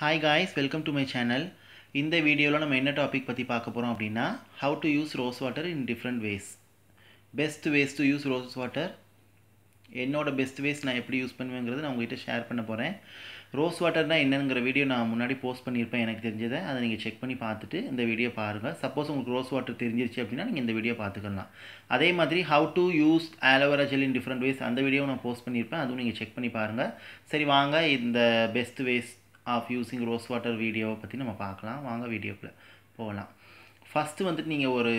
hi guys welcome to my channel இந்த வீடியோவில் நம்ம என்ன டாபிக் பற்றி பார்க்க போகிறோம் அப்படின்னா how to use rose water in different ways best ways to use rose water என்னோட பெஸ்ட் வேஸ் நான் எப்படி யூஸ் பண்ணுவேங்கிறது நான் உங்ககிட்ட ஷேர் பண்ண போகிறேன் ரோஸ் வாட்டர்னால் என்னங்கிற வீடியோ நான் முன்னாடி போஸ்ட் பண்ணியிருப்பேன் எனக்கு தெரிஞ்சதை அதை நீங்கள் செக் பண்ணி பார்த்துட்டு இந்த வீடியோ பாருங்கள் சப்போஸ் உங்களுக்கு ரோஸ் வாட்டர் தெரிஞ்சிருச்சு அப்படின்னா நீங்கள் இந்த வீடியோ பார்த்துக்கலாம் அதே மாதிரி how to use aloe vera gel in different ways அந்த வீடியோ நான் போஸ்ட் பண்ணியிருப்பேன் அதுவும் நீங்கள் செக் பண்ணி பாருங்கள் சரி வாங்க இந்த best ways of using rose water வீடியோவை பற்றி நம்ம பார்க்கலாம் வாங்க வீடியோக்குள்ளே போகலாம் ஃபஸ்ட்டு வந்துட்டு நீங்கள் ஒரு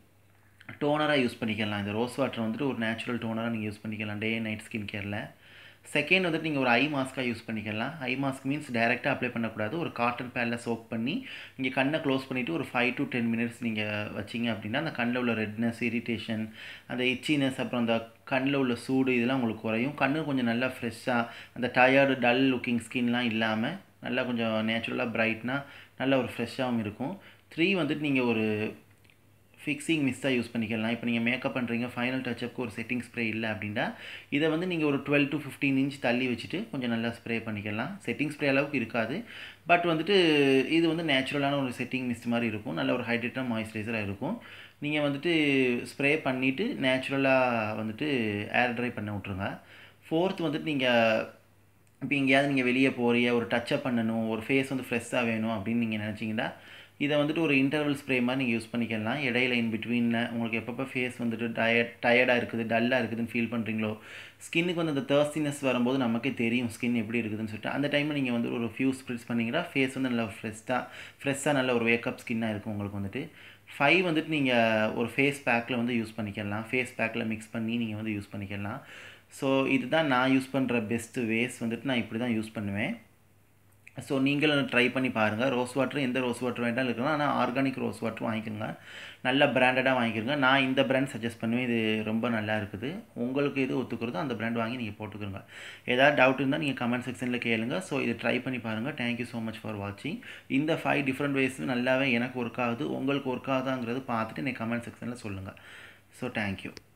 டோனராக யூஸ் பண்ணிக்கலாம் இந்த ரோஸ் வாட்டர் வந்துட்டு ஒரு நேச்சுரல் டோனராக நீங்கள் யூஸ் பண்ணிக்கலாம் டே அண்ட் நைட் ஸ்கின் கேரில் செகண்ட் வந்துட்டு நீங்கள் ஒரு ஐ மாஸ்க்காக யூஸ் பண்ணிக்கலாம் ஐ மாஸ்க் மீன்ஸ் டைரெக்டாக அப்ளை பண்ணக்கூடாது ஒரு காட்டன் பேடில் சோக் பண்ணி நீங்கள் கண்ணை க்ளோஸ் பண்ணிவிட்டு ஒரு ஃபைவ் டு டென் மினிட்ஸ் நீங்கள் வச்சிங்க அப்படின்னா அந்த கண்ணில் உள்ள ரெட்னஸ் இரிட்டேஷன் அந்த இச்சினஸ் அப்புறம் அந்த கண்ணில் உள்ள சூடு இதெல்லாம் உங்களுக்கு குறையும் கண்ணு கொஞ்சம் நல்லா ஃப்ரெஷ்ஷாக அந்த டயர்டு டல் லுக்கிங் ஸ்கின்லாம் இல்லாமல் நல்லா கொஞ்சம் நேச்சுரலாக பிரைட்னாக நல்ல ஒரு ஃப்ரெஷ்ஷாகவும் இருக்கும் த்ரீ வந்துட்டு நீங்கள் ஒரு ஃபிக்ஸிங் மிஸ்ஸாக யூஸ் பண்ணிக்கலாம் இப்போ நீங்கள் மேக்கப் பண்ணுறீங்க ஃபைனல் டச்சப்புக்கு ஒரு செட்டிங் ஸ்ப்ரே இல்லை அப்படின்னா இதை வந்து நீங்கள் ஒரு டுவெல் டு ஃபிஃப்டீன் இன்ச் தள்ளி வச்சுட்டு கொஞ்சம் நல்லா ஸ்ப்ரே பண்ணிக்கலாம் செட்டிங் ஸ்ப்ரே அளவுக்கு இருக்காது பட் வந்துட்டு இது வந்து நேச்சுரலான ஒரு செட்டிங் மிஸ்ட் மாதிரி இருக்கும் நல்ல ஒரு ஹைட்ரேட்டாக மாய்ஸ்சரைசராக இருக்கும் நீங்கள் வந்துட்டு ஸ்ப்ரே பண்ணிவிட்டு நேச்சுரலாக வந்துட்டு ஏர் ட்ரை பண்ண விட்ருங்க ஃபோர்த் வந்துட்டு நீங்கள் இப்போ எங்கேயாவது நீங்கள் வெளியே போகிறீங்க ஒரு டச்சப் பண்ணணும் ஒரு ஃபேஸ் வந்து ஃப்ரெஷ்ஷாக வேணும் அப்படின்னு நீங்கள் நினச்சிங்கன்னா இதை வந்துட்டு ஒரு இன்டர்வல் ஸ்ப்ரே மாதிரி நீங்கள் யூஸ் பண்ணிக்கலாம் இடையில இன் பிட்வீனில் உங்களுக்கு எப்பப்போ ஃபேஸ் வந்துட்டு டயர்ட் டயர்டாக இருக்குது டல்லாக இருக்குதுன்னு ஃபீல் பண்ணுறீங்களோ ஸ்கின்னுக்கு வந்து அந்த தேர்ஸ்டினஸ் வரும்போது நமக்கே தெரியும் ஸ்கின் எப்படி இருக்குதுன்னு சொல்லிட்டு அந்த டைமில் நீங்கள் வந்து ஒரு ஃபியூ ஸ்ப்ரிட்ஸ் பண்ணிங்கன்னா ஃபேஸ் வந்து நல்லா ஃப்ரெஷ்ஷாக ஃப்ரெஷ்ஷாக நல்ல ஒரு வேக்கப் ஸ்கின்னாக இருக்கும் உங்களுக்கு வந்துட்டு ஃபைவ் வந்துட்டு நீங்கள் ஒரு ஃபேஸ் பேக்கில் வந்து யூஸ் பண்ணிக்கலாம் ஃபேஸ் பேக்கில் மிக்ஸ் பண்ணி நீங்கள் வந்து யூஸ் பண்ணிக்கலாம் ஸோ இதுதான் நான் யூஸ் பண்ணுற பெஸ்ட்டு வேஸ் வந்துட்டு நான் இப்படி தான் யூஸ் பண்ணுவேன் ஸோ நீங்களும் ட்ரை பண்ணி பாருங்கள் ரோஸ் வாட்டர் எந்த ரோஸ் வாட்டர் வேண்டாலும் இருக்கலாம் ஆனால் ஆர்கானிக் ரோஸ் வாட்டர் வாங்கிக்கோங்க நல்ல பிராண்டடாக வாங்கிக்கிறங்க நான் இந்த பிராண்ட் சஜஸ்ட் பண்ணுவேன் இது ரொம்ப நல்லா இருக்குது உங்களுக்கு எது ஒத்துக்கிறதோ அந்த பிராண்ட் வாங்கி நீங்கள் போட்டுக்கிறோங்க ஏதாவது டவுட் இருந்தால் நீங்கள் கமெண்ட் செக்ஷனில் கேளுங்க ஸோ இதை ட்ரை பண்ணி பாருங்கள் தேங்க்யூ ஸோ மச் ஃபார் வாட்சிங் இந்த ஃபைவ் டிஃப்ரெண்ட் வேஸ் நல்லாவே எனக்கு ஒர்க் ஆகுது உங்களுக்கு ஒர்க் ஆகுதாங்கிறது பார்த்துட்டு நீங்கள் கமெண்ட் செக்ஷனில் சொல்லுங்கள் ஸோ தேங்க்யூ